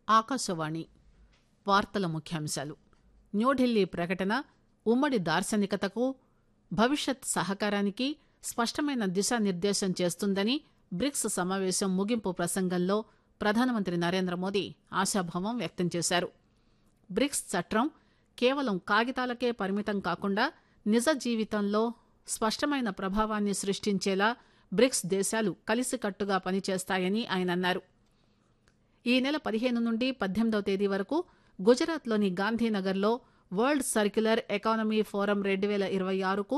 ఆకాశవాణి వార్తల ముఖ్యాంశాలు న్యూఢిల్లీ ప్రకటన ఉమ్మడి దార్శనికతకు భవిష్యత్ సహకారానికి స్పష్టమైన దిశానిర్దేశం చేస్తుందని బ్రిక్స్ సమావేశం ముగింపు ప్రసంగంలో ప్రధానమంత్రి నరేంద్రమోదీ ఆశాభావం వ్యక్తం చేశారు బ్రిక్స్ చట్రం కేవలం కాగితాలకే పరిమితం కాకుండా నిజ జీవితంలో స్పష్టమైన ప్రభావాన్ని సృష్టించేలా బ్రిక్స్ దేశాలు కలిసికట్టుగా పనిచేస్తాయని ఆయన అన్నారు ఈ నెల పదిహేను నుండి పద్దెనిమిదవ తేదీ వరకు గుజరాత్లోని గాంధీనగర్లో వరల్డ్ సర్క్యులర్ ఎకానమీ ఫోరం రెండు పేల ఇరవై ఆరుకు